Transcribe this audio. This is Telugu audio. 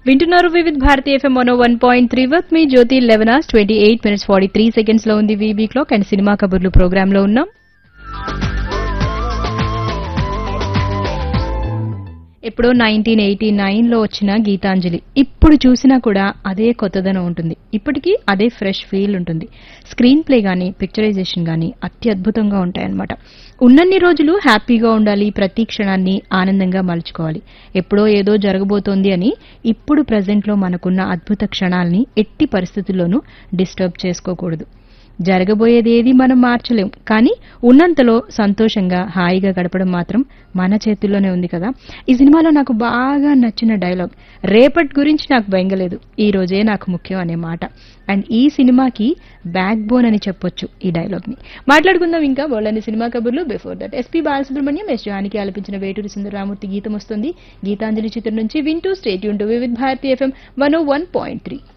వింటున్నారు Vividh Bharati FM one one point three with మీ Jyothi eleven hours twenty eight minutes forty three seconds లో ఉంది వీబీ క్లాక్ అండ్ సినిమా కబుర్లు ప్రోగ్రామ్ లో ఉన్నాం ఎప్పుడో నైన్టీన్ ఎయిటీ నైన్ లో వచ్చిన గీతాంజలి ఇప్పుడు చూసినా కూడా అదే కొత్తదనం ఉంటుంది ఇప్పటికీ అదే ఫ్రెష్ ఫీల్ ఉంటుంది స్క్రీన్ ప్లే గానీ పిక్చరైజేషన్ గానీ అత్యద్భుతంగా ఉంటాయన్నమాట ఉన్నన్ని రోజులు హ్యాపీగా ఉండాలి ప్రతి క్షణాన్ని ఆనందంగా మలుచుకోవాలి ఎప్పుడో ఏదో జరగబోతోంది అని ఇప్పుడు ప్రజెంట్ లో మనకున్న అద్భుత క్షణాల్ని ఎట్టి పరిస్థితుల్లోనూ డిస్టర్బ్ చేసుకోకూడదు జరగబోయేది ఏది మనం మార్చలేం కానీ ఉన్నంతలో సంతోషంగా హాయిగా గడపడం మాత్రం మన చేతుల్లోనే ఉంది కదా ఈ సినిమాలో నాకు బాగా నచ్చిన డైలాగ్ రేపటి గురించి నాకు బెంగలేదు ఈ రోజే నాకు ముఖ్యం అనే మాట అండ్ ఈ సినిమాకి బ్యాక్ బోన్ అని చెప్పొచ్చు ఈ డైలాగ్ ని మాట్లాడుకుందాం ఇంకా వాళ్ళని సినిమా కబుర్లు before that SP Balasubrahmanyam S Janaki ఆలపించిన వేటూరి సుందరరామూర్తి గీతం వస్తుంది గీతాంజలి చిత్రం నుంచి వింటూ స్టేట్ యూన్ to Vividh Bharati FM one one point three